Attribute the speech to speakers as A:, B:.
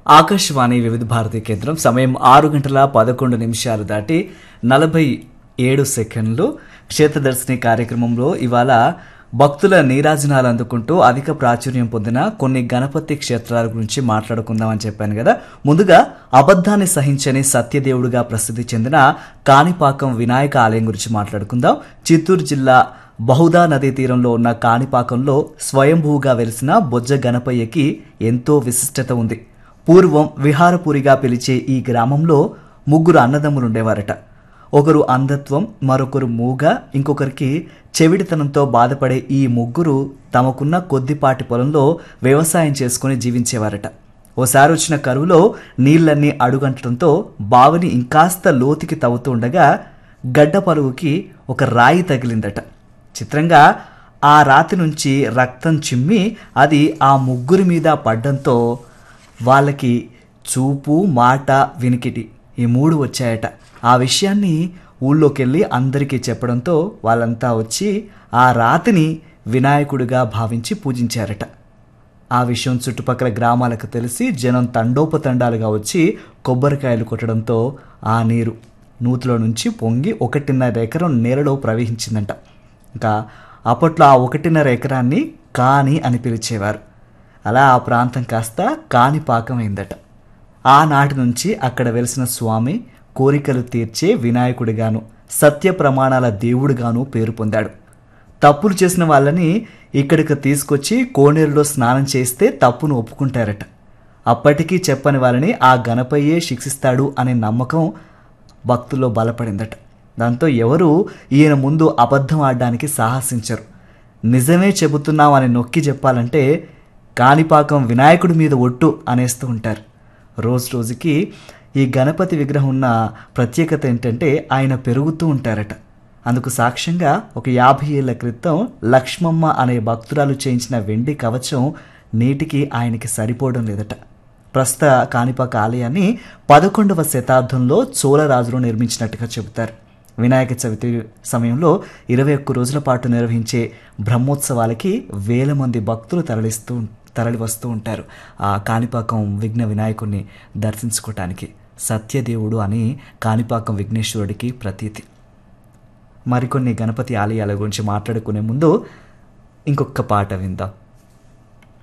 A: ఆకాశవాణి వివిధ భారతి కేంద్రం సమయం ఆరు గంటల పదకొండు నిమిషాలు దాటి నలభై ఏడు సెకండ్లు క్షేత్రదర్శిని కార్యక్రమంలో ఇవాళ భక్తుల నీరాజనాలు అందుకుంటూ అధిక ప్రాచుర్యం పొందిన కొన్ని గణపతి క్షేత్రాల గురించి మాట్లాడుకుందామని చెప్పాను కదా ముందుగా అబద్ధాన్ని సహించని సత్యదేవుడిగా ప్రసిద్ధి చెందిన కాణిపాకం వినాయక ఆలయం గురించి మాట్లాడుకుందాం చిత్తూరు జిల్లా బహుదా నదీ తీరంలో ఉన్న కాణిపాకంలో స్వయంభూగా వెలిసిన బొజ్జ గణపయ్యకి ఎంతో విశిష్టత ఉంది పూర్వం విహారపురిగా పిలిచే ఈ గ్రామంలో ముగ్గురు అన్నదమ్ములు ఉండేవారట ఒకరు అంధత్వం మరొకరు మూగ ఇంకొకరికి చెవిడితనంతో బాధపడే ఈ ముగ్గురు తమకున్న కొద్దిపాటి పొలంలో వ్యవసాయం చేసుకుని జీవించేవారట ఓసారి వచ్చిన కరువులో నీళ్లన్నీ అడుగంటడంతో బావిని ఇంకాస్త లోతుకి తవ్వుతూ ఉండగా గడ్డ పలువుకి ఒక రాయి తగిలిందట చిత్రంగా ఆ రాతి నుంచి రక్తం చిమ్మి అది ఆ ముగ్గురి మీద పడ్డంతో వాళ్ళకి చూపు మాట వినికిడి ఈ మూడు వచ్చాయట ఆ విషయాన్ని ఊళ్ళోకి వెళ్ళి అందరికీ చెప్పడంతో వాళ్ళంతా వచ్చి ఆ రాతిని వినాయకుడిగా భావించి పూజించారట ఆ విషయం చుట్టుపక్కల గ్రామాలకు తెలిసి జనం తండోపతండాలుగా వచ్చి కొబ్బరికాయలు కొట్టడంతో ఆ నీరు నూతిలో నుంచి పొంగి ఒకటిన్నర ఎకరం నేలలో ప్రవహించిందంట ఇంకా అప్పట్లో ఆ ఒకటిన్నర ఎకరాన్ని కాని అని పిలిచేవారు అలా ఆ ప్రాంతం కాస్త కాణిపాకం అయిందట ఆనాటి నుంచి అక్కడ వెలిసిన స్వామి కోరికలు తీర్చే వినాయకుడిగాను సత్య ప్రమాణాల దేవుడిగాను పేరు పొందాడు తప్పులు చేసిన వాళ్ళని ఇక్కడికి తీసుకొచ్చి కోనేరులో స్నానం చేస్తే తప్పును ఒప్పుకుంటారట అప్పటికీ చెప్పని వాళ్ళని ఆ గణపయ్యే శిక్షిస్తాడు అనే నమ్మకం భక్తుల్లో బలపడిందట దాంతో ఎవరు ఈయన ముందు అబద్ధం ఆడడానికి సాహసించరు నిజమే చెబుతున్నాం అని నొక్కి చెప్పాలంటే కాణిపాకం వినాయకుడి మీద ఒట్టు అనేస్తూ ఉంటారు రోజు రోజుకి ఈ గణపతి విగ్రహం ఉన్న ప్రత్యేకత ఏంటంటే ఆయన పెరుగుతూ ఉంటారట అందుకు సాక్ష్యంగా ఒక యాభై ఏళ్ల క్రితం లక్ష్మమ్మ అనే భక్తురాలు చేయించిన వెండి కవచం నేటికి ఆయనకి సరిపోవడం లేదట ప్రస్తుత కాణిపాక ఆలయాన్ని పదకొండవ శతాబ్దంలో చోళరాజులు నిర్మించినట్టుగా చెబుతారు వినాయక చవితి సమయంలో ఇరవై ఒక్క రోజుల పాటు నిర్వహించే బ్రహ్మోత్సవాలకి వేల మంది భక్తులు తరలిస్తూ తరలి వస్తూ ఉంటారు ఆ కాణిపాకం విఘ్న వినాయకుడిని దర్శించుకోవటానికి సత్యదేవుడు అని కాణిపాకం విఘ్నేశ్వరుడికి ప్రతీతి మరికొన్ని గణపతి ఆలయాల గురించి మాట్లాడుకునే ముందు ఇంకొక పాట విందాం